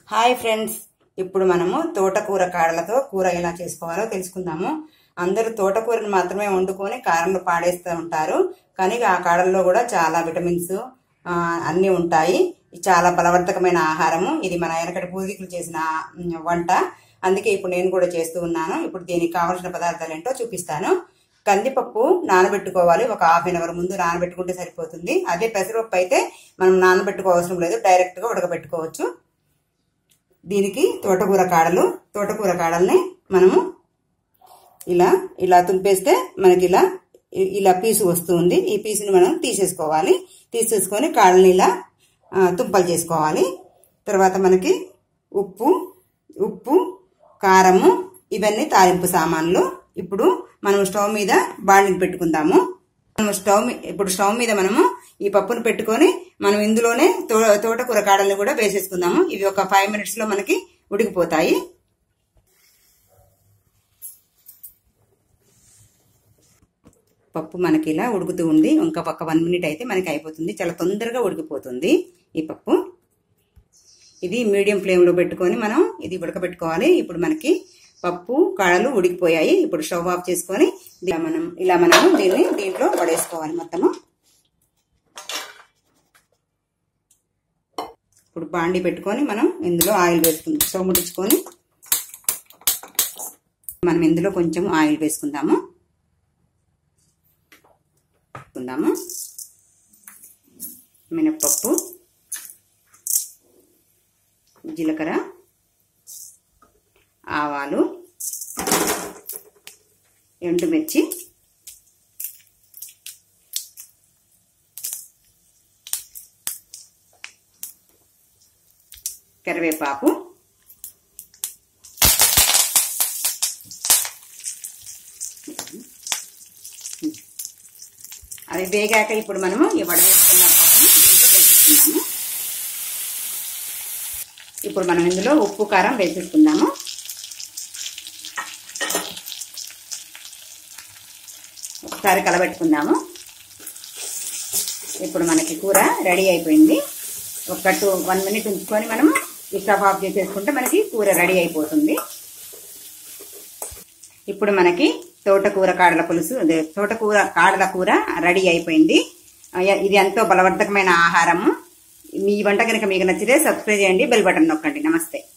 hi friends ఇప్పుడు మనము తోటకూర కాడలతో కూర ఎలా చేసుకోవాలో తెలుసుకుందాము అందరూ తోటకూరను మాత్రమే వండుకొని కారంలో పాడేస్తూ ఉంటారు కానీ ఆ కాడల్లో కూడా చాలా విటమిన్స్ ఆ, అన్నీ ఉంటాయి ఇది చాలా బలవర్ధకమైన ఆహారము ఇది మన వెనకటి పూర్వీకులు చేసిన ఉమ్, వంట అందుకే ఇప్పుడు నేను కూడా చేస్తూ ఉన్నాను ఇప్పుడు దీనికి కావాల్సిన పదార్థాలు ఏంటో చూపిస్తాను కందిపప్పు నానబెట్టుకోవాలి ఒక హాఫ్ అన్ అవర్ ముందు నానబెట్టుకుంటే సరిపోతుంది అదే పెసరపప్పు అయితే మనం నానబెట్టుకో అవసరం లేదు డైరెక్ట్ గా ఉడకబెట్టుకోవచ్చు దీనికి తోటకూర కాడలు తోటకూర కాడల్ని మనము ఇలా ఇలా తుంపేస్తే మనకి ఇలా ఇ- ఇలా పీసు వస్తుంది ఈ పీసుని మనం తీసేసుకోవాలి తీసేసుకొని కాడల్ని ఇలా ఆ, తుంపలు చేసుకోవాలి తర్వాత మనకి ఉప్పు ఉప్పు కారము ఇవన్నీ తాలింపు సామాన్లు ఇప్పుడు మనం స్టవ్ మీద బాండిని పెట్టుకుందాము మనం స్టవ్ మీ- ఇప్పుడు స్టవ్ మీద మనము ఈ పప్పును పెట్టుకొని మనం ఇందులోనే తో తోటకూర కాడల్ని కూడా వేసేసుకుందాము ఇవి ఒక ఫైవ్ మినిట్స్ లో మనకి ఉడికిపోతాయి పప్పు మనకి ఇలా ఉడుకుతూ ఉంది ఇంకా ఒక వన్ మినిట్ అయితే మనకి అయిపోతుంది చాలా తొందరగా ఉడికిపోతుంది ఈ పప్పు ఇది మీడియం ఫ్లేమ్లో పెట్టుకొని మనం ఇది ఉడకబెట్టుకోవాలి ఇప్పుడు మనకి పప్పు కాడలు ఉడికిపోయాయి ఇప్పుడు స్టవ్ ఆఫ్ చేసుకొని ఇలా మనం ఇలా మనము దీన్ని దీంట్లో పడేసుకోవాలి మొత్తము ఇప్పుడు బాండి పెట్టుకొని మనం ఇందులో ఆయిల్ వేసుకుందాం స్టవ్ ముట్టించుకొని మనం ఇందులో కొంచెం ఆయిల్ వేసుకుందాము వేసుకుందాము మినప్పప్పు జీలకర్ర ఆవాలు ఎండుమిర్చి కరివేపాకు అవి వేగాక ఇప్పుడు మనము ఈ వడవేసుకున్న పప్పుని దీంట్లో వేసేసుకుందాము ఇప్పుడు మనం ఇందులో ఉప్పు కారం వేసేసుకుందాము ఒకసారి కలబెట్టుకుందాము ఇప్పుడు మనకి కూర రెడీ అయిపోయింది ఒక టూ వన్ మినిట్ ఉంచుకొని మనము ఈ స్టవ్ ఆఫ్ చేసేసుకుంటే మనకి కూర రెడీ అయిపోతుంది ఇప్పుడు మనకి తోటకూర కాడల పులుసు అదే తోటకూర కాడల కూర రెడీ అయిపోయింది అయ్య- ఇది ఎంతో బలవర్ధకమైన ఆహారము మీ వంట కనుక మీకు నచ్చితే సబ్స్క్రైబ్ చేయండి బెల్ బటన్ నొక్కండి నమస్తే